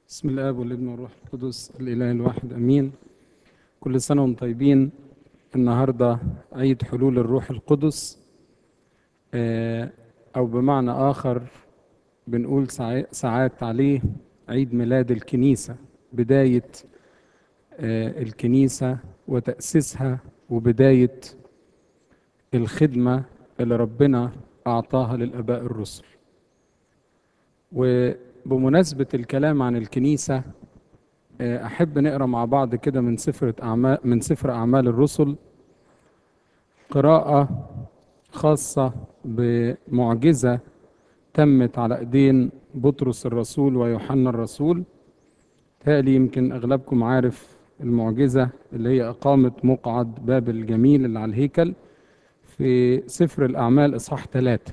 بسم الاب والابن والروح القدس الاله الواحد امين كل سنه وانتم طيبين النهارده عيد حلول الروح القدس آه، او بمعنى اخر بنقول ساع- ساعات عليه عيد ميلاد الكنيسه بدايه آه، الكنيسه وتاسيسها وبدايه الخدمه اللي ربنا اعطاها للاباء الرسل وبمناسبة الكلام عن الكنيسة آه، أحب نقرأ مع بعض كده من سفر أعمال من سفر أعمال الرسل قراءة خاصة بمعجزة تمت على إيدين بطرس الرسول ويوحنا الرسول تالي يمكن أغلبكم عارف المعجزة اللي هي إقامة مقعد باب الجميل اللي على الهيكل في سفر الأعمال إصحاح ثلاثة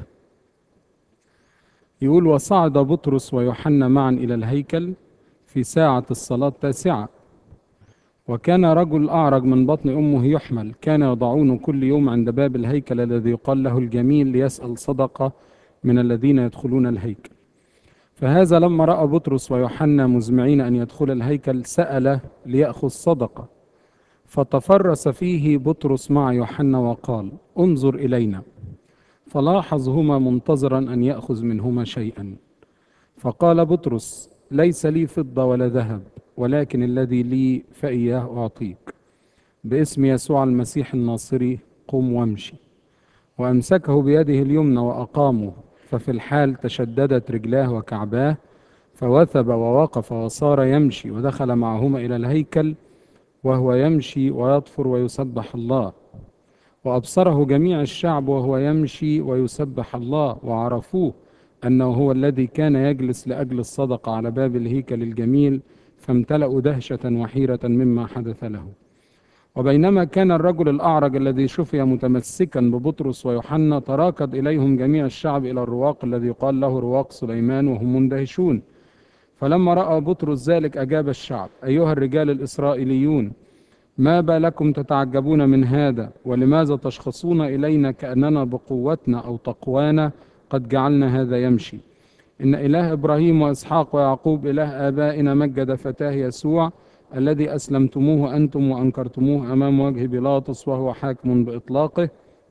يقول وصعد بطرس ويوحنا معا إلى الهيكل في ساعة الصلاة التاسعة وكان رجل أعرج من بطن أمه يحمل كان يضعونه كل يوم عند باب الهيكل الذي يقال له الجميل ليسأل صدقة من الذين يدخلون الهيكل فهذا لما رأى بطرس ويوحنا مزمعين أن يدخل الهيكل سأل ليأخذ صدقة فتفرس فيه بطرس مع يوحنا وقال انظر إلينا فلاحظهما منتظرا أن يأخذ منهما شيئا فقال بطرس ليس لي فضة ولا ذهب ولكن الذي لي فإياه أعطيك باسم يسوع المسيح الناصري قم وامشي وأمسكه بيده اليمنى وأقامه ففي الحال تشددت رجلاه وكعباه فوثب ووقف وصار يمشي ودخل معهما إلى الهيكل وهو يمشي ويطفر ويسبح الله وأبصره جميع الشعب وهو يمشي ويسبح الله وعرفوه أنه هو الذي كان يجلس لأجل الصدقة على باب الهيكل الجميل فامتلأوا دهشة وحيرة مما حدث له وبينما كان الرجل الأعرج الذي شفي متمسكا ببطرس ويوحنا تراكض إليهم جميع الشعب إلى الرواق الذي يقال له رواق سليمان وهم مندهشون فلما رأى بطرس ذلك أجاب الشعب أيها الرجال الإسرائيليون ما بالكم تتعجبون من هذا ولماذا تشخصون إلينا كأننا بقوتنا أو تقوانا قد جعلنا هذا يمشي إن إله إبراهيم وإسحاق ويعقوب إله آبائنا مجد فتاه يسوع الذي أسلمتموه أنتم وأنكرتموه أمام وجه بيلاطس وهو حاكم بإطلاقه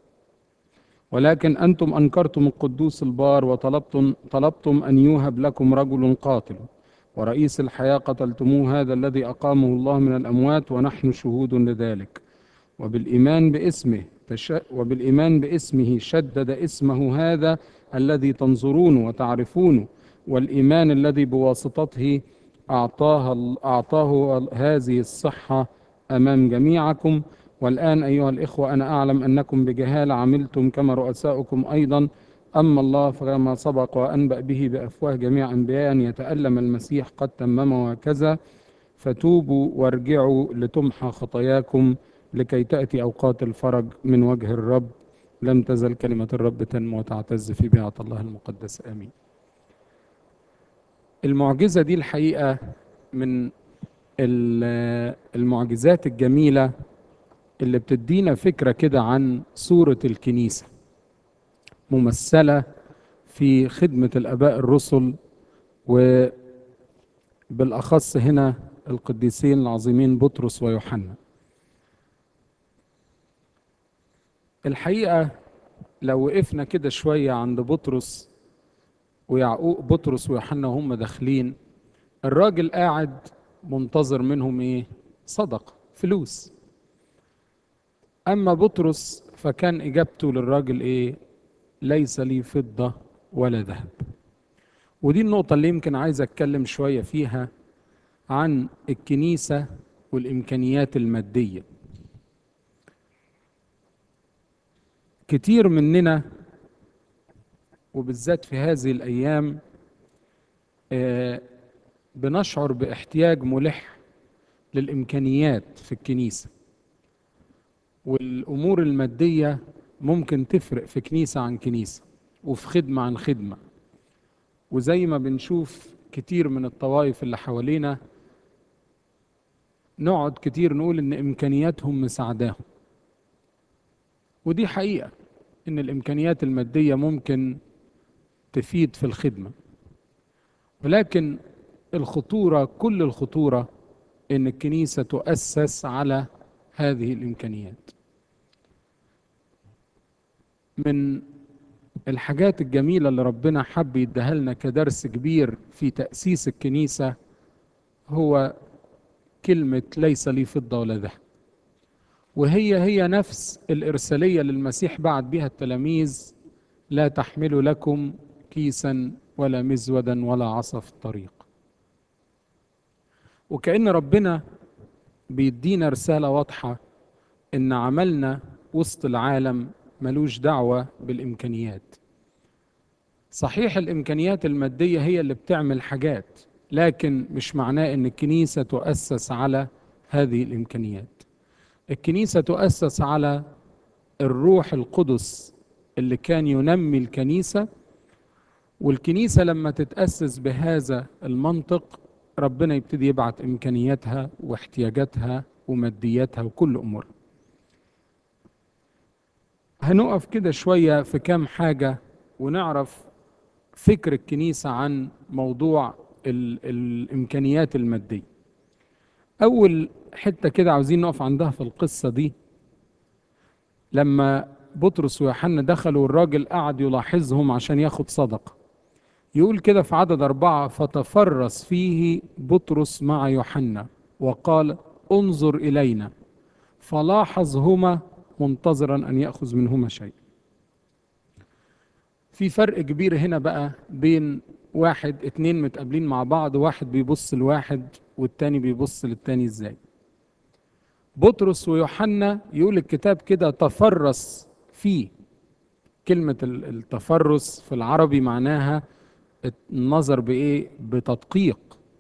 ولكن أنتم أنكرتم القدوس البار وطلبتم طلبتم أن يوهب لكم رجل قاتل ورئيس الحياة قتلتموه هذا الذي أقامه الله من الأموات ونحن شهود لذلك وبالإيمان باسمه تش... وبالإيمان باسمه شدد اسمه هذا الذي تنظرونه وتعرفونه والإيمان الذي بواسطته أعطاها أعطاه هذه الصحة أمام جميعكم والآن أيها الإخوة أنا أعلم أنكم بجهالة عملتم كما رؤساؤكم أيضا أما الله فكما سبق وأنبأ به بأفواه جميع أنبياء أن يتألم المسيح قد تمم وكذا فتوبوا وارجعوا لتمحى خطاياكم لكي تأتي أوقات الفرج من وجه الرب لم تزل كلمة الرب تنمو وتعتز في بيعة الله المقدس آمين المعجزة دي الحقيقة من ال- المعجزات الجميلة اللي بتدينا فكرة كده عن صورة الكنيسة ممثلة في خدمة الآباء الرسل وبالأخص هنا القديسين العظيمين بطرس ويوحنا الحقيقة لو وقفنا كده شوية عند بطرس ويعقوب بطرس ويوحنا وهم داخلين الراجل قاعد منتظر منهم ايه صدقة فلوس أما بطرس فكان إجابته للراجل إيه ليس لي فضة ولا ذهب ودي النقطة اللي يمكن عايز أتكلم شوية فيها عن الكنيسة والإمكانيات المادية كتير مننا وبالذات في هذه الأيام آه، بنشعر باحتياج ملح للإمكانيات في الكنيسة والأمور المادية ممكن تفرق في كنيسة عن كنيسة وفي خدمة عن خدمة وزي ما بنشوف كتير من الطوائف اللي حوالينا نقعد كتير نقول إن إمكانياتهم مساعداهم ودي حقيقة إن الإمكانيات المادية ممكن تفيد في الخدمة ولكن الخطورة كل الخطورة إن الكنيسة تؤسس على هذه الإمكانيات من الحاجات الجميلة اللي ربنا حب يديها لنا كدرس كبير في تأسيس الكنيسة هو كلمة ليس لي فضة ولا ذهب وهي هي نفس الإرسالية للمسيح بعد بها التلاميذ لا تحملوا لكم كيسا ولا مزودا ولا عصا في الطريق وكأن ربنا بيدينا رسالة واضحة إن عملنا وسط العالم ملوش دعوة بالإمكانيات صحيح الإمكانيات المادية هي اللي بتعمل حاجات لكن مش معناه إن الكنيسة تؤسس على هذه الإمكانيات الكنيسة تؤسس على الروح القدس اللي كان ينمي الكنيسة والكنيسة لما تتأسس بهذا المنطق ربنا يبتدي يبعت إمكانياتها واحتياجاتها ومادياتها وكل أمورها هنقف كده شوية في كام حاجة ونعرف فكر الكنيسة عن موضوع ال الإمكانيات المادية أول حتة كده عاوزين نقف عندها في القصة دي لما بطرس ويوحنا دخلوا الراجل قعد يلاحظهم عشان ياخد صدقة يقول كده في عدد أربعة فتفرس فيه بطرس مع يوحنا وقال انظر إلينا فلاحظهما منتظرا أن يأخذ منهما شيء في فرق كبير هنا بقى بين واحد اتنين متقابلين مع بعض واحد بيبص لواحد والتاني بيبص للتاني ازاي بطرس ويوحنا يقول الكتاب كده تفرس فيه كلمة التفرس في العربي معناها النظر بإيه بتدقيق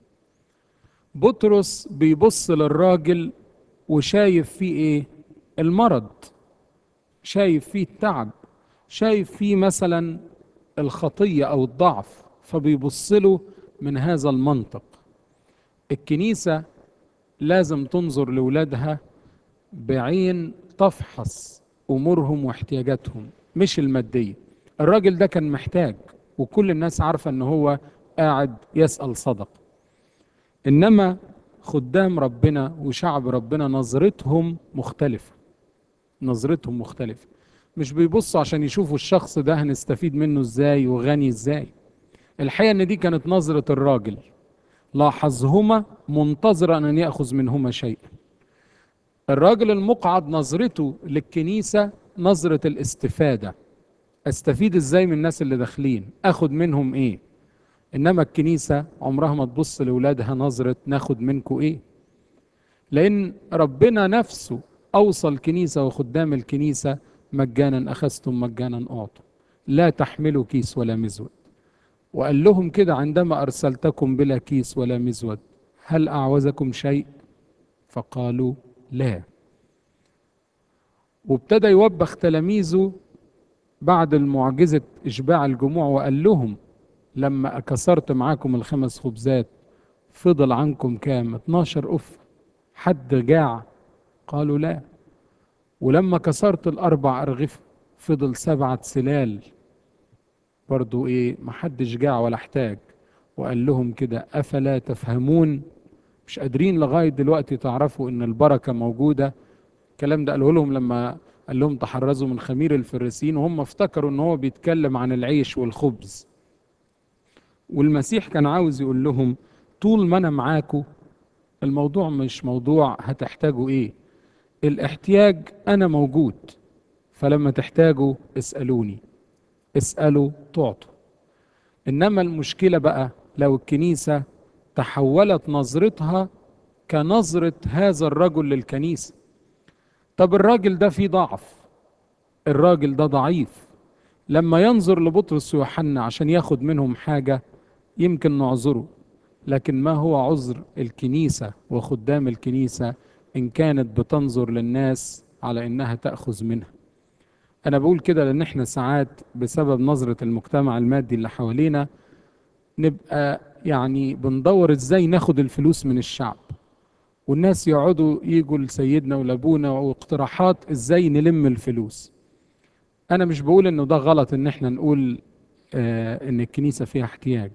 بطرس بيبص للراجل وشايف فيه إيه المرض شايف فيه التعب شايف فيه مثلا الخطية أو الضعف فبيبص له من هذا المنطق الكنيسة لازم تنظر لولادها بعين تفحص أمورهم واحتياجاتهم مش المادية الراجل ده كان محتاج وكل الناس عارفة ان هو قاعد يسأل صدق انما خدام ربنا وشعب ربنا نظرتهم مختلفة نظرتهم مختلفة مش بيبصوا عشان يشوفوا الشخص ده هنستفيد منه ازاي وغني ازاي الحقيقة ان دي كانت نظرة الراجل لاحظهما منتظرا ان يأخذ منهما شيئا الراجل المقعد نظرته للكنيسة نظرة الاستفادة استفيد ازاي من الناس اللي داخلين اخد منهم ايه انما الكنيسة عمرها ما تبص لاولادها نظرة ناخد منكم ايه لان ربنا نفسه اوصى الكنيسة وخدام الكنيسة مجانا اخذتم مجانا اعطوا لا تحملوا كيس ولا مزود وقال لهم كده عندما ارسلتكم بلا كيس ولا مزود هل اعوزكم شيء فقالوا لا وابتدى يوبخ تلاميذه بعد المعجزة إشباع الجموع وقال لهم لما كسرت معاكم الخمس خبزات فضل عنكم كام 12 أف حد جاع قالوا لا ولما كسرت الأربع أرغفة فضل سبعة سلال برضو إيه محدش جاع ولا احتاج وقال لهم كده أفلا تفهمون مش قادرين لغاية دلوقتي تعرفوا إن البركة موجودة الكلام ده قاله لهم لما قال لهم تحرزوا من خمير الفريسين وهم افتكروا ان هو بيتكلم عن العيش والخبز والمسيح كان عاوز يقول لهم طول ما انا معاكم الموضوع مش موضوع هتحتاجوا ايه الاحتياج انا موجود فلما تحتاجوا اسالوني اسالوا تعطوا انما المشكله بقى لو الكنيسه تحولت نظرتها كنظره هذا الرجل للكنيسه طب الراجل ده فيه ضعف الراجل ده ضعيف لما ينظر لبطرس ويوحنا عشان ياخد منهم حاجة يمكن نعذره لكن ما هو عذر الكنيسة وخدام الكنيسة إن كانت بتنظر للناس على إنها تأخذ منها أنا بقول كده لأن إحنا ساعات بسبب نظرة المجتمع المادي اللي حوالينا نبقى يعني بندور إزاي ناخد الفلوس من الشعب والناس يقعدوا يجوا لسيدنا ولابونا واقتراحات ازاي نلم الفلوس انا مش بقول انه ده غلط ان احنا نقول آه ان الكنيسة فيها احتياج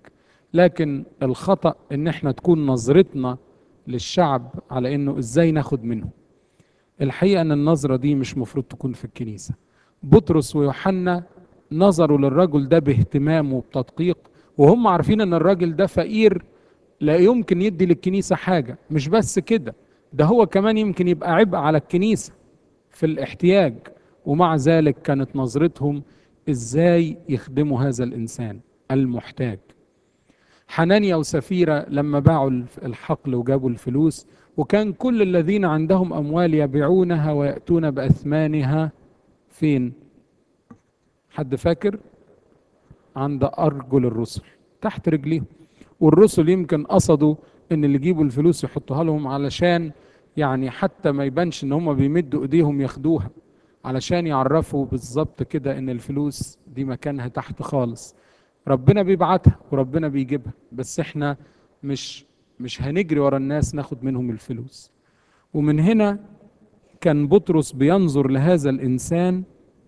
لكن الخطأ ان احنا تكون نظرتنا للشعب على انه ازاي ناخد منه الحقيقة ان النظرة دي مش مفروض تكون في الكنيسة بطرس ويوحنا نظروا للرجل ده باهتمام وبتدقيق وهم عارفين ان الراجل ده فقير لا يمكن يدي للكنيسة حاجة مش بس كده ده هو كمان يمكن يبقى عبء على الكنيسة في الاحتياج ومع ذلك كانت نظرتهم ازاي يخدموا هذا الانسان المحتاج حنانيا وسفيرة لما باعوا الحقل وجابوا الفلوس وكان كل الذين عندهم أموال يبيعونها ويأتون بأثمانها فين حد فاكر عند أرجل الرسل تحت رجليهم والرسل يمكن قصدوا ان اللي يجيبوا الفلوس يحطوها لهم علشان يعني حتى ما يبانش ان هم بيمدوا ايديهم ياخدوها علشان يعرفوا بالظبط كده ان الفلوس دي مكانها تحت خالص ربنا بيبعتها وربنا بيجيبها بس احنا مش مش هنجري ورا الناس ناخد منهم الفلوس ومن هنا كان بطرس بينظر لهذا الانسان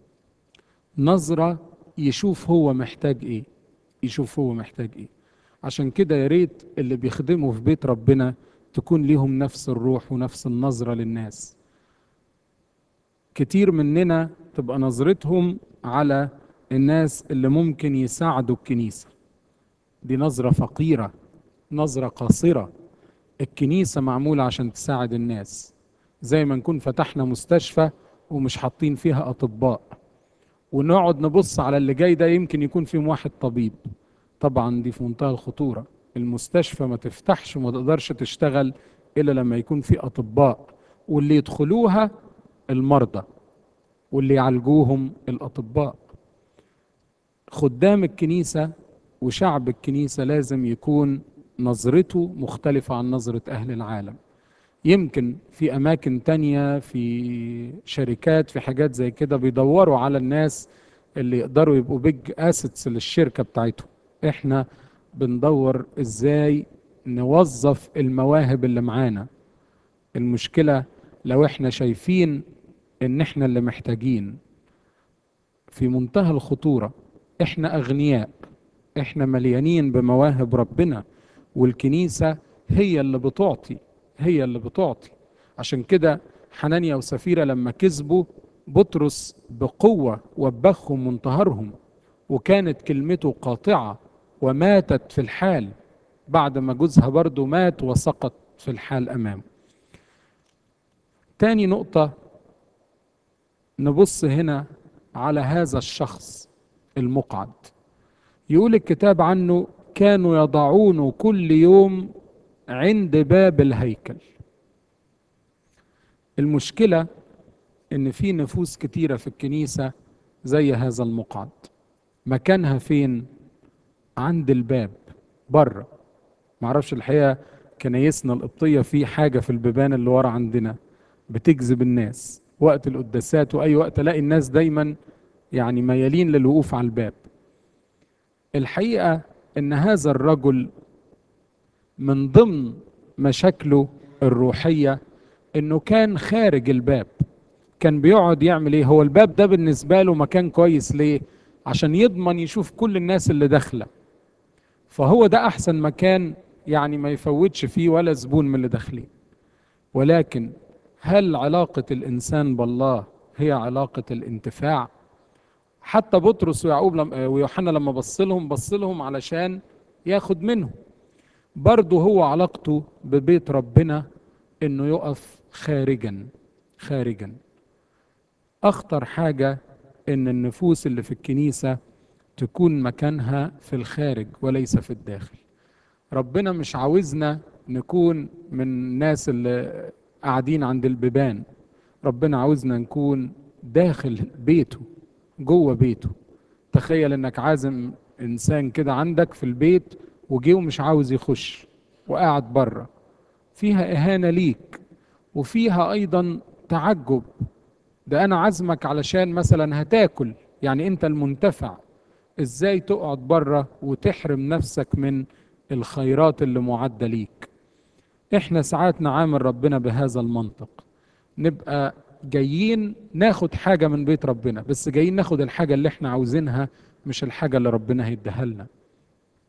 نظره يشوف هو محتاج ايه يشوف هو محتاج ايه عشان كده يا ريت اللي بيخدموا في بيت ربنا تكون ليهم نفس الروح ونفس النظره للناس كتير مننا تبقى نظرتهم على الناس اللي ممكن يساعدوا الكنيسه دي نظره فقيره نظره قاصره الكنيسه معموله عشان تساعد الناس زي ما نكون فتحنا مستشفى ومش حاطين فيها اطباء ونقعد نبص على اللي جاي ده يمكن يكون فيهم واحد طبيب طبعا دي في منتهى الخطوره المستشفى ما تفتحش وما تقدرش تشتغل الا لما يكون في اطباء واللي يدخلوها المرضى واللي يعالجوهم الاطباء خدام الكنيسه وشعب الكنيسه لازم يكون نظرته مختلفه عن نظره اهل العالم يمكن في اماكن تانية في شركات في حاجات زي كده بيدوروا على الناس اللي يقدروا يبقوا بيج اسيتس للشركه بتاعتهم احنا بندور ازاي نوظف المواهب اللي معانا المشكله لو احنا شايفين ان احنا اللي محتاجين في منتهى الخطوره احنا اغنياء احنا مليانين بمواهب ربنا والكنيسه هي اللي بتعطي هي اللي بتعطي عشان كده حنانيا وسفيرة لما كذبوا بطرس بقوة وبخهم وانتهرهم وكانت كلمته قاطعة وماتت في الحال بعد ما جوزها برضه مات وسقط في الحال أمامه تاني نقطة نبص هنا على هذا الشخص المقعد يقول الكتاب عنه كانوا يضعون كل يوم عند باب الهيكل المشكلة ان في نفوس كتيرة في الكنيسة زي هذا المقعد مكانها فين عند الباب بره معرفش الحقيقة كنايسنا القبطية في حاجة في البيبان اللي ورا عندنا بتجذب الناس وقت القداسات واي وقت الاقي الناس دايما يعني ميالين للوقوف على الباب الحقيقة ان هذا الرجل من ضمن مشاكله الروحية انه كان خارج الباب كان بيقعد يعمل ايه هو الباب ده بالنسبة له مكان كويس ليه عشان يضمن يشوف كل الناس اللي داخلة فهو ده احسن مكان يعني ما يفوتش فيه ولا زبون من اللي داخلين ولكن هل علاقة الانسان بالله هي علاقة الانتفاع حتى بطرس ويعقوب لما ويوحنا لما بص لهم بص لهم علشان ياخد منهم برضه هو علاقته ببيت ربنا انه يقف خارجا خارجا اخطر حاجه ان النفوس اللي في الكنيسه تكون مكانها في الخارج وليس في الداخل ربنا مش عاوزنا نكون من الناس اللي قاعدين عند البيبان ربنا عاوزنا نكون داخل بيته جوه بيته تخيل انك عازم انسان كده عندك في البيت وجه ومش عاوز يخش وقاعد بره فيها إهانة ليك وفيها أيضا تعجب ده أنا عزمك علشان مثلا هتاكل يعني أنت المنتفع إزاي تقعد بره وتحرم نفسك من الخيرات اللي معدة ليك إحنا ساعات نعامل ربنا بهذا المنطق نبقى جايين ناخد حاجة من بيت ربنا بس جايين ناخد الحاجة اللي احنا عاوزينها مش الحاجة اللي ربنا هيديها لنا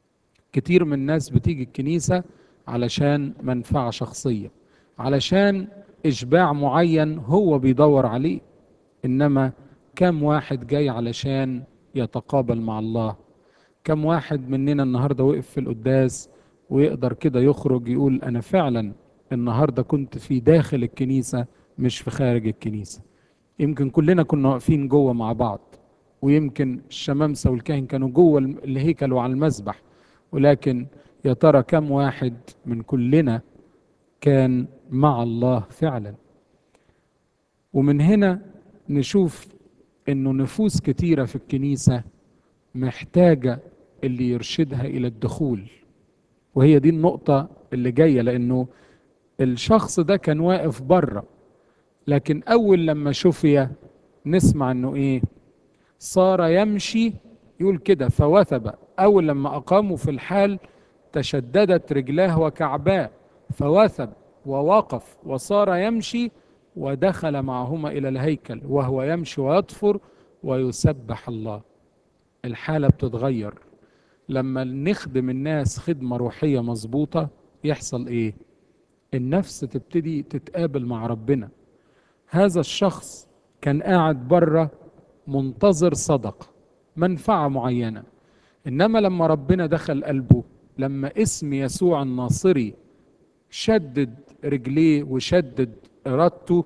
كتير من الناس بتيجي الكنيسة علشان منفعة شخصية علشان إشباع معين هو بيدور عليه إنما كم واحد جاي علشان يتقابل مع الله كم واحد مننا النهاردة وقف في القداس ويقدر كده يخرج يقول أنا فعلا النهاردة كنت في داخل الكنيسة مش في خارج الكنيسة يمكن كلنا كنا واقفين جوه مع بعض ويمكن الشمامسة والكاهن كانوا جوه الهيكل وعلى المسبح ولكن يا ترى كم واحد من كلنا كان مع الله فعلا ومن هنا نشوف انه نفوس كتيرة في الكنيسة محتاجة اللي يرشدها الى الدخول وهي دي النقطة اللي جاية لانه الشخص ده كان واقف بره لكن اول لما شفي نسمع انه ايه صار يمشي يقول كده فوثب اول لما اقاموا في الحال تشددت رجلاه وكعباه فوثب ووقف وصار يمشي ودخل معهما الى الهيكل وهو يمشي ويطفر ويسبح الله الحاله بتتغير لما نخدم الناس خدمه روحيه مظبوطه يحصل ايه النفس تبتدي تتقابل مع ربنا هذا الشخص كان قاعد بره منتظر صدقه منفعه معينه انما لما ربنا دخل قلبه لما اسم يسوع الناصري شدد رجليه وشدد ارادته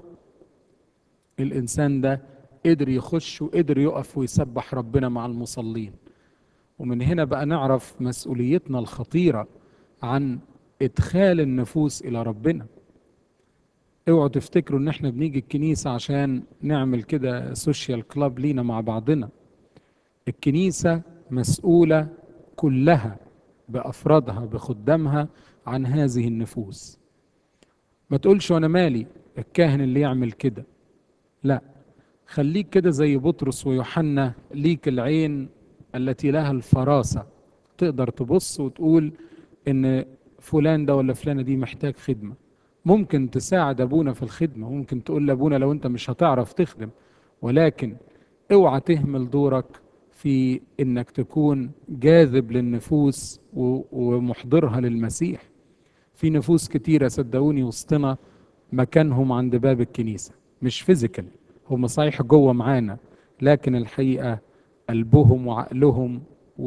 الانسان ده قدر يخش وقدر يقف ويسبح ربنا مع المصلين ومن هنا بقى نعرف مسؤوليتنا الخطيره عن ادخال النفوس الى ربنا اوعوا تفتكروا ان احنا بنيجي الكنيسه عشان نعمل كده سوشيال كلاب لينا مع بعضنا الكنيسه مسؤوله كلها بافرادها بخدامها عن هذه النفوس ما تقولش وانا مالي الكاهن اللي يعمل كده لا خليك كده زي بطرس ويوحنا ليك العين التي لها الفراسه تقدر تبص وتقول ان فلان ده ولا فلانه دي محتاج خدمه ممكن تساعد ابونا في الخدمه ممكن تقول لابونا لو انت مش هتعرف تخدم ولكن اوعى تهمل دورك في انك تكون جاذب للنفوس ومحضرها للمسيح في نفوس كتيرة صدقوني وسطنا مكانهم عند باب الكنيسة مش فيزيكال هم صحيح جوه معانا لكن الحقيقة قلبهم وعقلهم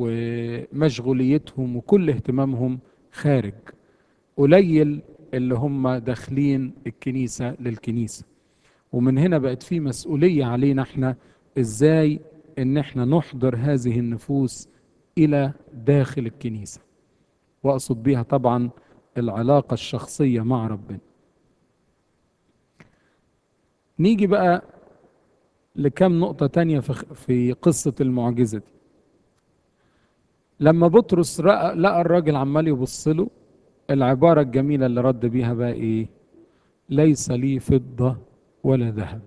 ومشغوليتهم وكل اهتمامهم خارج قليل اللي هم داخلين الكنيسة للكنيسة ومن هنا بقت في مسؤولية علينا احنا ازاي ان احنا نحضر هذه النفوس الى داخل الكنيسة واقصد بيها طبعا العلاقة الشخصية مع ربنا نيجي بقى لكم نقطة تانية في قصة المعجزة دي لما بطرس لقى الراجل عمال يبص له العبارة الجميلة اللي رد بيها بقى ايه ليس لي فضة ولا ذهب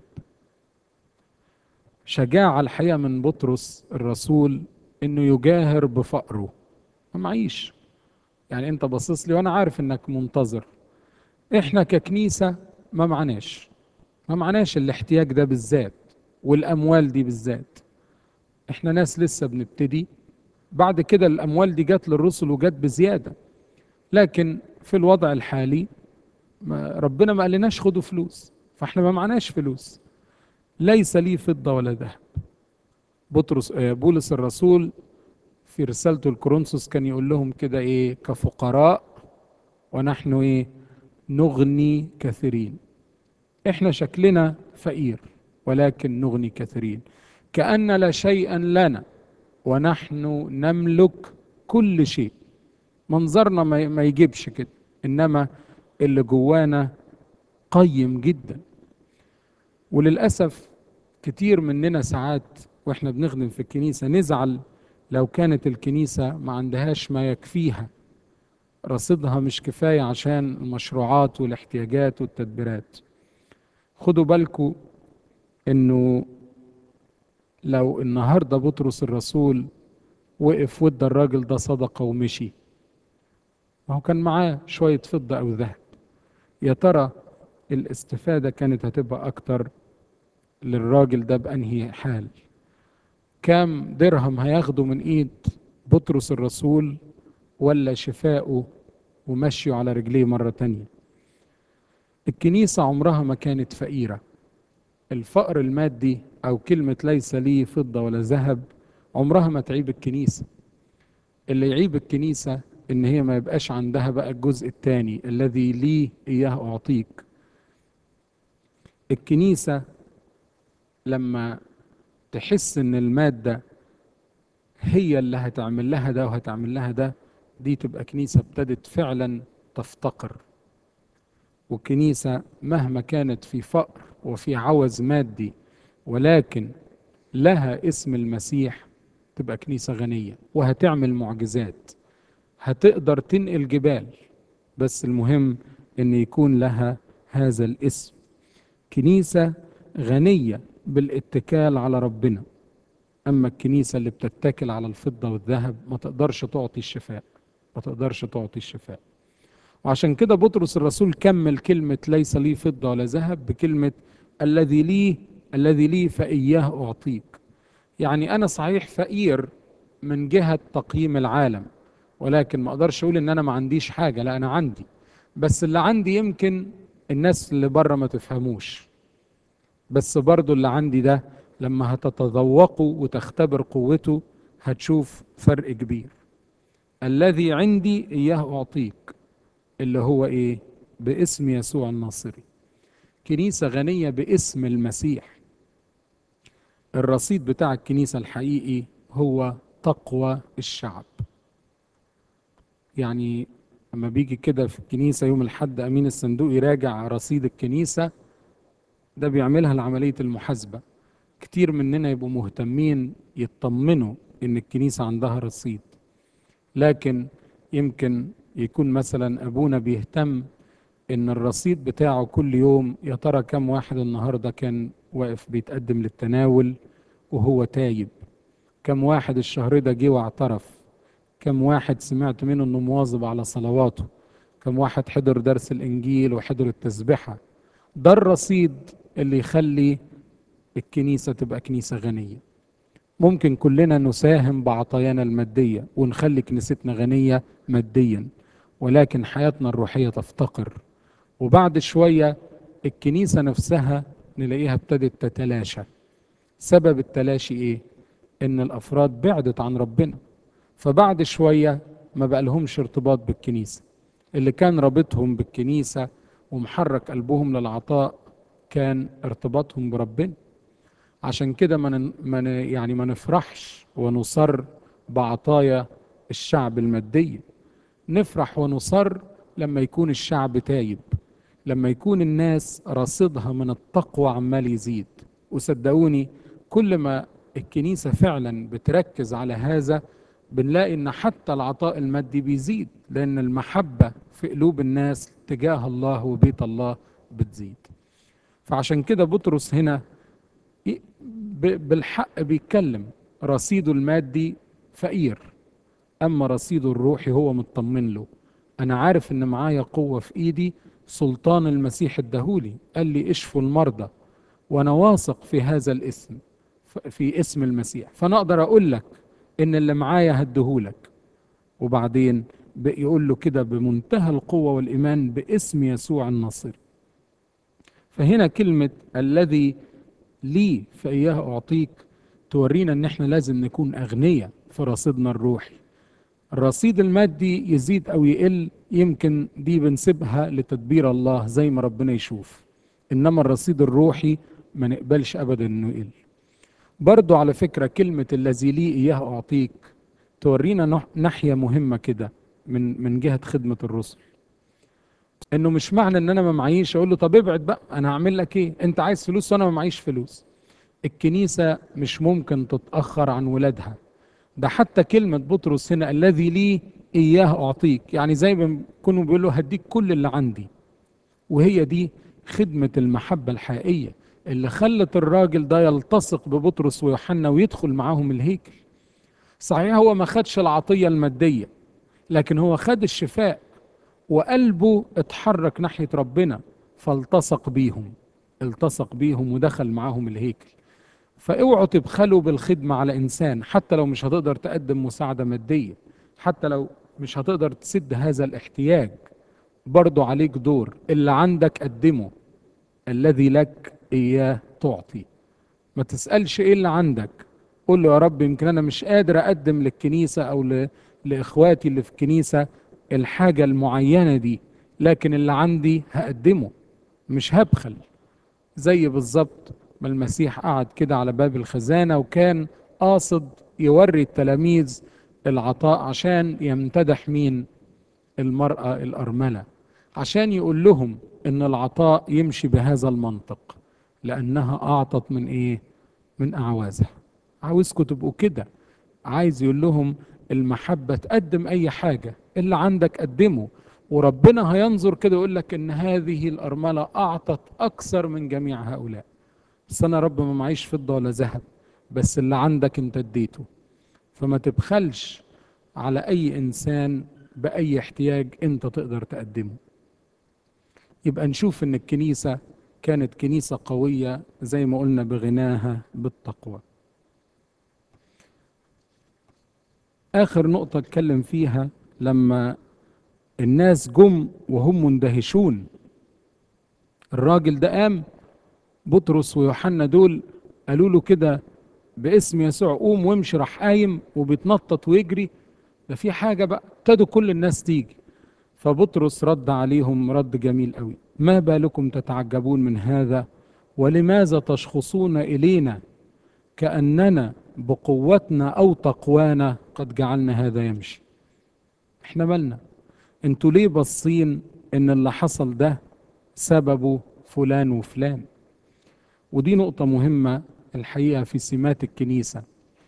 شجاعة الحقيقة من بطرس الرسول انه يجاهر بفقره ما معيش يعني انت باصص لي وانا عارف انك منتظر احنا ككنيسة ما معناش ما معناش الاحتياج ده بالذات والاموال دي بالذات احنا ناس لسه بنبتدي بعد كده الاموال دي جت للرسل وجت بزيادة لكن في الوضع الحالي ما ربنا ما قالناش خدوا فلوس فاحنا ما معناش فلوس ليس لي فضة ولا ذهب بطرس بولس الرسول في رسالته الكورنثوس كان يقول لهم كده ايه كفقراء ونحن ايه نغني كثيرين احنا شكلنا فقير ولكن نغني كثيرين كأن لا شيئا لنا ونحن نملك كل شيء منظرنا ما يجيبش كده انما اللي جوانا قيم جدا وللاسف كتير مننا ساعات واحنا بنخدم في الكنيسه نزعل لو كانت الكنيسه ما عندهاش ما يكفيها رصيدها مش كفايه عشان المشروعات والاحتياجات والتدبيرات خدوا بالكم انه لو النهارده بطرس الرسول وقف ود الراجل ده صدقه ومشي ما هو كان معاه شويه فضه او ذهب يا ترى الاستفاده كانت هتبقى اكتر للراجل ده بانهي حال كام درهم هياخده من ايد بطرس الرسول ولا شفائه ومشيه على رجليه مرة تانية الكنيسة عمرها ما كانت فقيرة الفقر المادي أو كلمة ليس لي فضة ولا ذهب عمرها ما تعيب الكنيسة اللي يعيب الكنيسة إن هي ما يبقاش عندها بقى الجزء الثاني الذي لي إياه أعطيك الكنيسة لما تحس إن المادة هي اللي هتعمل لها ده وهتعمل لها ده دي تبقى كنيسة ابتدت فعلا تفتقر والكنيسة مهما كانت في فقر وفي عوز مادي ولكن لها اسم المسيح تبقى كنيسة غنية وهتعمل معجزات هتقدر تنقل جبال بس المهم ان يكون لها هذا الاسم كنيسة غنية بالاتكال على ربنا اما الكنيسة اللي بتتكل على الفضة والذهب ما تقدرش تعطي الشفاء ما تقدرش تعطي الشفاء وعشان كده بطرس الرسول كمل كلمة ليس لي فضة ولا ذهب بكلمة الذي لي الذي لي فإياه أعطيك يعني أنا صحيح فقير من جهة تقييم العالم ولكن ما أقدرش أقول إن أنا ما عنديش حاجة لا أنا عندي بس اللي عندي يمكن الناس اللي بره ما تفهموش بس برضو اللي عندي ده لما هتتذوقه وتختبر قوته هتشوف فرق كبير الذي عندي إياه أعطيك اللي هو إيه باسم يسوع الناصري كنيسة غنية باسم المسيح الرصيد بتاع الكنيسة الحقيقي هو تقوى الشعب يعني لما بيجي كده في الكنيسة يوم الحد أمين الصندوق يراجع رصيد الكنيسة ده بيعملها لعملية المحاسبة كتير مننا يبقوا مهتمين يطمنوا إن الكنيسة عندها رصيد لكن يمكن يكون مثلا أبونا بيهتم إن الرصيد بتاعه كل يوم يا ترى كم واحد النهاردة كان واقف بيتقدم للتناول وهو تايب كم واحد الشهر ده جه واعترف كم واحد سمعت منه انه مواظب على صلواته كم واحد حضر درس الانجيل وحضر التسبحه ده الرصيد اللي يخلي الكنيسه تبقى كنيسه غنيه ممكن كلنا نساهم بعطايانا الماديه ونخلي كنيستنا غنيه ماديا ولكن حياتنا الروحيه تفتقر وبعد شويه الكنيسه نفسها نلاقيها ابتدت تتلاشى سبب التلاشي ايه ان الافراد بعدت عن ربنا فبعد شوية ما بقى لهمش ارتباط بالكنيسة اللي كان رابطهم بالكنيسة ومحرك قلبهم للعطاء كان ارتباطهم بربنا عشان كده ما من يعني ما نفرحش ونصر بعطايا الشعب المادية نفرح ونصر لما يكون الشعب تايب لما يكون الناس رصيدها من التقوى عمال يزيد وصدقوني كل ما الكنيسة فعلا بتركز على هذا بنلاقي ان حتى العطاء المادي بيزيد لان المحبه في قلوب الناس تجاه الله وبيت الله بتزيد فعشان كده بطرس هنا بالحق بيتكلم رصيده المادي فقير اما رصيده الروحي هو مطمن له انا عارف ان معايا قوه في ايدي سلطان المسيح اداهولي قال لي اشفوا المرضى وانا واثق في هذا الاسم في اسم المسيح فانا اقدر اقول لك ان اللي معايا هديهولك وبعدين يقول له كده بمنتهى القوة والإيمان باسم يسوع الناصري فهنا كلمة الذي لي فإياه أعطيك تورينا إن إحنا لازم نكون أغنياء في رصيدنا الروحي الرصيد المادي يزيد أو يقل يمكن دي بنسيبها لتدبير الله زي ما ربنا يشوف إنما الرصيد الروحي ما نقبلش أبدا إنه يقل برضو على فكرة كلمة الذي لي إياه أعطيك تورينا ناحية مهمة كده من من جهة خدمة الرسل إنه مش معنى إن أنا ما معيش أقول له طب ابعد بقى أنا هعمل لك إيه؟ أنت عايز فلوس وأنا ما معيش فلوس. الكنيسة مش ممكن تتأخر عن ولادها. ده حتى كلمة بطرس هنا الذي لي إياه أعطيك، يعني زي ما يكونوا بيقولوا هديك كل اللي عندي. وهي دي خدمة المحبة الحقيقية. اللي خلت الراجل ده يلتصق ببطرس ويوحنا ويدخل معاهم الهيكل صحيح هو ما خدش العطية المادية لكن هو خد الشفاء وقلبه اتحرك ناحية ربنا فالتصق بيهم التصق بيهم ودخل معاهم الهيكل فاوعوا تبخلوا بالخدمة على إنسان حتى لو مش هتقدر تقدم مساعدة مادية حتى لو مش هتقدر تسد هذا الاحتياج برضو عليك دور اللي عندك قدمه الذي لك إياه تعطي ما تسألش إيه اللي عندك قول له يا رب يمكن أنا مش قادر أقدم للكنيسة أو ل... لإخواتي اللي في الكنيسة الحاجة المعينة دي لكن اللي عندي هقدمه مش هبخل زي بالظبط ما المسيح قعد كده على باب الخزانة وكان قاصد يوري التلاميذ العطاء عشان يمتدح مين المرأة الأرملة عشان يقول لهم إن العطاء يمشي بهذا المنطق لأنها أعطت من إيه؟ من أعوازها عاوزكم تبقوا كده عايز يقول لهم المحبة تقدم أي حاجة اللي عندك قدمه وربنا هينظر كده يقول لك إن هذه الأرملة أعطت أكثر من جميع هؤلاء بس أنا رب ما معيش فضة ولا ذهب بس اللي عندك أنت اديته فما تبخلش على أي إنسان بأي احتياج أنت تقدر تقدمه يبقى نشوف إن الكنيسة كانت كنيسة قوية زي ما قلنا بغناها بالتقوى آخر نقطة اتكلم فيها لما الناس جم وهم مندهشون الراجل ده قام بطرس ويوحنا دول قالوا له كده باسم يسوع قوم وامشي راح قايم وبيتنطط ويجري ده في حاجة بقى ابتدوا كل الناس تيجي فبطرس رد عليهم رد جميل قوي ما بالكم تتعجبون من هذا ولماذا تشخصون إلينا كأننا بقوتنا أو تقوانا قد جعلنا هذا يمشي احنا مالنا انتوا ليه باصين ان اللي حصل ده سببه فلان وفلان ودي نقطة مهمة الحقيقة في سمات الكنيسة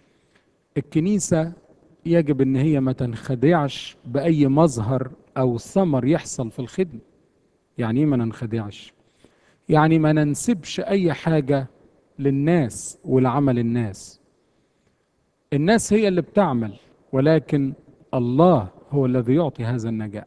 الكنيسة يجب ان هي ما تنخدعش بأي مظهر أو ثمر يحصل في الخدمة يعني ايه ما ننخدعش يعني ما ننسبش أي حاجة للناس ولعمل الناس الناس هي اللي بتعمل ولكن الله هو الذي يعطي هذا النجاح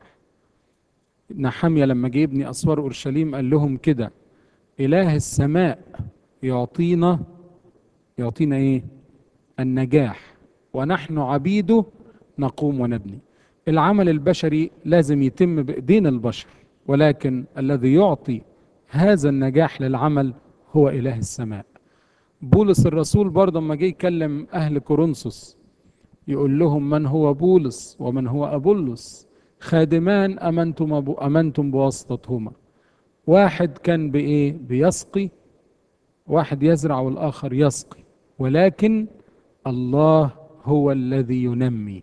نحمية لما جه يبني أسوار أورشليم قال لهم كده إله السماء يعطينا يعطينا إيه النجاح ونحن عبيده نقوم ونبني العمل البشري لازم يتم بإيدين البشر ولكن الذي يعطي هذا النجاح للعمل هو إله السماء بولس الرسول برضه لما جه يكلم أهل كورنثوس يقول لهم من هو بولس ومن هو أبولس خادمان أمنتم, أبو أمنتم بواسطتهما واحد كان بإيه بيسقي واحد يزرع والآخر يسقي ولكن الله هو الذي ينمي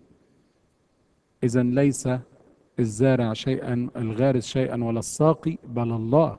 إذا ليس الزارع شيئا الغارس شيئا ولا الساقي بل الله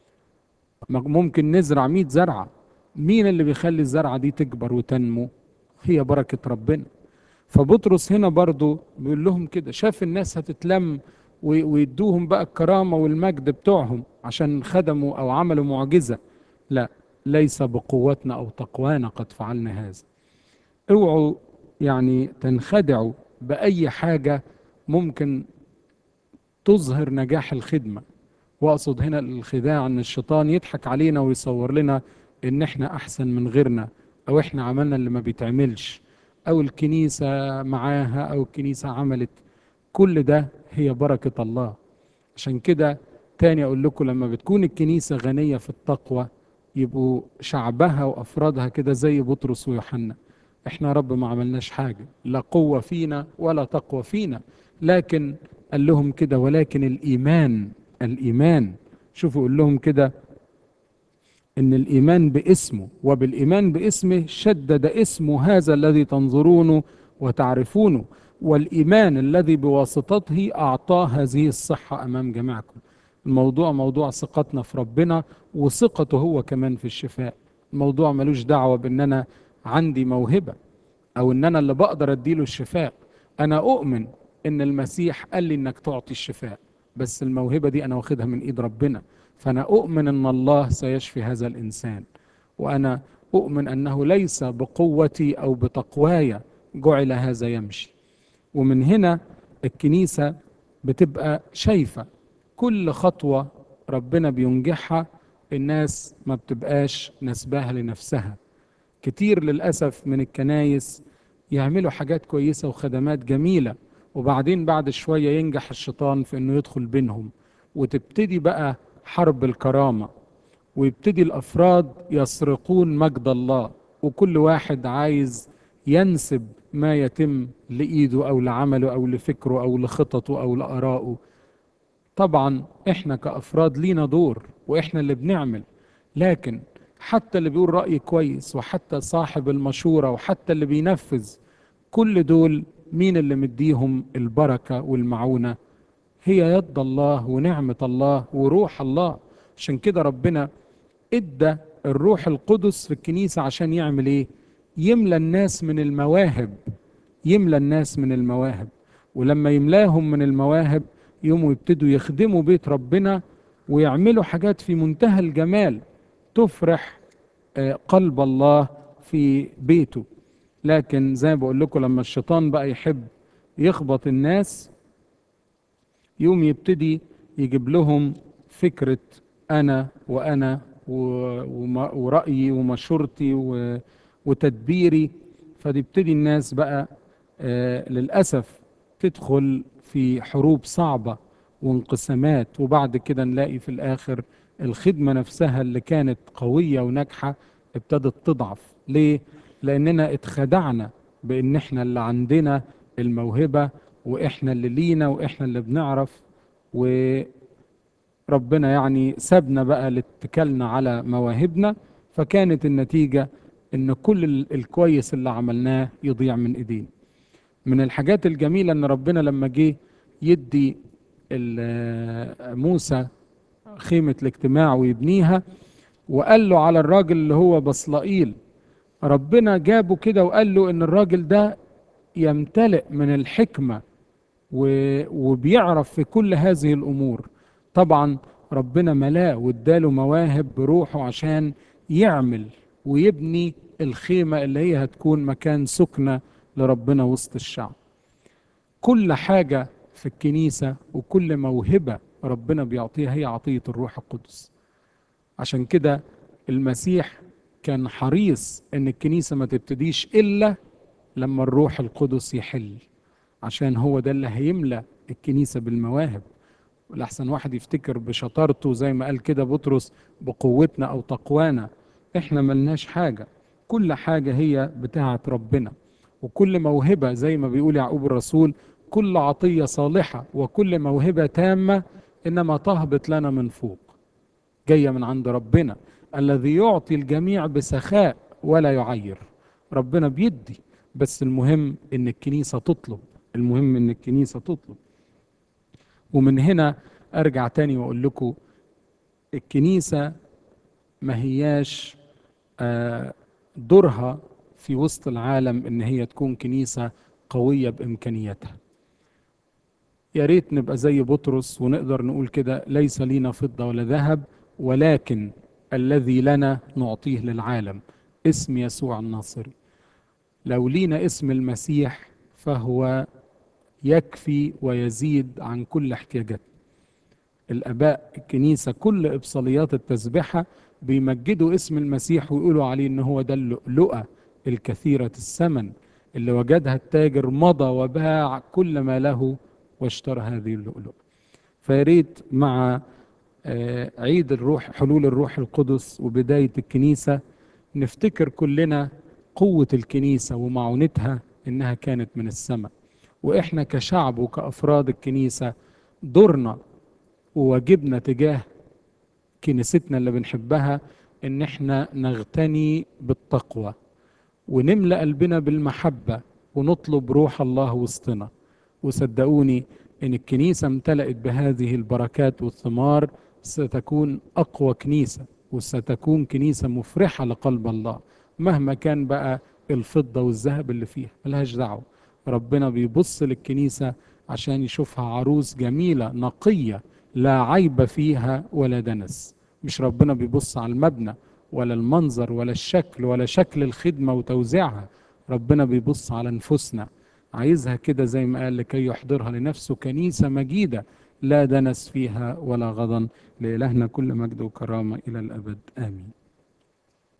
ممكن نزرع مئة زرعة مين اللي بيخلي الزرعة دي تكبر وتنمو هي بركة ربنا فبطرس هنا برضو بيقول لهم كده شاف الناس هتتلم ويدوهم بقى الكرامة والمجد بتوعهم عشان خدموا أو عملوا معجزة لا ليس بقوتنا أو تقوانا قد فعلنا هذا اوعوا يعني تنخدعوا بأي حاجة ممكن تظهر نجاح الخدمة واقصد هنا الخداع ان الشيطان يضحك علينا ويصور لنا ان احنا احسن من غيرنا او احنا عملنا اللي ما بيتعملش او الكنيسة معاها او الكنيسة عملت كل ده هي بركة الله عشان كده تاني اقول لكم لما بتكون الكنيسة غنية في التقوى يبقوا شعبها وافرادها كده زي بطرس ويوحنا احنا يا رب ما عملناش حاجة لا قوة فينا ولا تقوى فينا لكن قال لهم كده ولكن الإيمان الإيمان شوفوا يقول لهم كده إن الإيمان باسمه وبالإيمان باسمه شدد اسمه هذا الذي تنظرونه وتعرفونه والإيمان الذي بواسطته أعطاه هذه الصحة أمام جميعكم الموضوع موضوع ثقتنا في ربنا وثقته هو كمان في الشفاء الموضوع ملوش دعوة بأن أنا عندي موهبة أو أن أنا اللي بقدر أديله الشفاء أنا أؤمن ان المسيح قال لي انك تعطي الشفاء بس الموهبه دي انا واخدها من ايد ربنا فانا اؤمن ان الله سيشفي هذا الانسان وانا اؤمن انه ليس بقوتي او بتقواي جعل هذا يمشي ومن هنا الكنيسه بتبقى شايفه كل خطوه ربنا بينجحها الناس ما بتبقاش نسباها لنفسها كتير للاسف من الكنايس يعملوا حاجات كويسه وخدمات جميله وبعدين بعد شوية ينجح الشيطان في انه يدخل بينهم وتبتدي بقى حرب الكرامة ويبتدي الافراد يسرقون مجد الله وكل واحد عايز ينسب ما يتم لايده او لعمله او لفكره او لخططه او لارائه طبعا احنا كافراد لينا دور واحنا اللي بنعمل لكن حتى اللي بيقول راي كويس وحتى صاحب المشوره وحتى اللي بينفذ كل دول مين اللي مديهم البركه والمعونه هي يد الله ونعمه الله وروح الله عشان كده ربنا ادى الروح القدس في الكنيسه عشان يعمل ايه يملى الناس من المواهب يملى الناس من المواهب ولما يملاهم من المواهب يقوموا يبتدوا يخدموا بيت ربنا ويعملوا حاجات في منتهى الجمال تفرح قلب الله في بيته لكن زي ما بقول لكم لما الشيطان بقى يحب يخبط الناس يقوم يبتدي يجيب لهم فكرة أنا وأنا ورأيي ومشورتي وتدبيري فتبتدي الناس بقى للأسف تدخل في حروب صعبة وانقسامات وبعد كده نلاقي في الآخر الخدمة نفسها اللي كانت قوية وناجحة ابتدت تضعف ليه؟ لأننا اتخدعنا بأن احنا اللي عندنا الموهبة وإحنا اللي لينا وإحنا اللي بنعرف وربنا يعني سابنا بقى لاتكلنا على مواهبنا فكانت النتيجة ان كل الكويس اللي عملناه يضيع من ايدينا من الحاجات الجميلة ان ربنا لما جه يدي موسى خيمة الاجتماع ويبنيها وقال له على الراجل اللي هو بصلائيل ربنا جابه كده وقال له ان الراجل ده يمتلئ من الحكمة وبيعرف في كل هذه الامور طبعا ربنا ملاه واداله مواهب بروحه عشان يعمل ويبني الخيمة اللي هي هتكون مكان سكنة لربنا وسط الشعب كل حاجة في الكنيسة وكل موهبة ربنا بيعطيها هي عطية الروح القدس عشان كده المسيح كان حريص ان الكنيسة ما تبتديش الا لما الروح القدس يحل عشان هو ده اللي هيملى الكنيسة بالمواهب لحسن واحد يفتكر بشطارته زي ما قال كده بطرس بقوتنا او تقوانا احنا ملناش حاجة كل حاجة هي بتاعة ربنا وكل موهبة زي ما بيقول يعقوب الرسول كل عطية صالحة وكل موهبة تامة إنما تهبط لنا من فوق جاية من عند ربنا الذي يعطي الجميع بسخاء ولا يعير ربنا بيدي بس المهم إن الكنيسة تطلب المهم إن الكنيسة تطلب ومن هنا أرجع تاني وأقول لكم الكنيسة ما هياش دورها في وسط العالم ان هي تكون كنيسه قويه بامكانياتها يا ريت نبقى زي بطرس ونقدر نقول كده ليس لينا فضه ولا ذهب ولكن الذي لنا نعطيه للعالم اسم يسوع الناصري لو لينا اسم المسيح فهو يكفي ويزيد عن كل احتياجاتنا الاباء الكنيسه كل ابصاليات التسبحه بيمجدوا اسم المسيح ويقولوا عليه ان هو ده اللؤلؤه الكثيره الثمن اللي وجدها التاجر مضى وباع كل ما له واشترى هذه اللؤلؤه فياريت مع عيد الروح حلول الروح القدس وبدايه الكنيسه نفتكر كلنا قوه الكنيسه ومعونتها انها كانت من السماء واحنا كشعب وكافراد الكنيسه دورنا وواجبنا تجاه كنيستنا اللي بنحبها ان احنا نغتني بالتقوى ونملا قلبنا بالمحبه ونطلب روح الله وسطنا وصدقوني ان الكنيسه امتلأت بهذه البركات والثمار ستكون اقوى كنيسه وستكون كنيسه مفرحه لقلب الله مهما كان بقى الفضه والذهب اللي فيها ملهاش دعوه ربنا بيبص للكنيسه عشان يشوفها عروس جميله نقيه لا عيب فيها ولا دنس مش ربنا بيبص على المبنى ولا المنظر ولا الشكل ولا شكل الخدمة وتوزيعها ربنا بيبص على نفوسنا عايزها كده زي ما قال لكي يحضرها لنفسه كنيسة مجيدة لا دنس فيها ولا غضن لإلهنا كل مجد وكرامة إلى الأبد آمين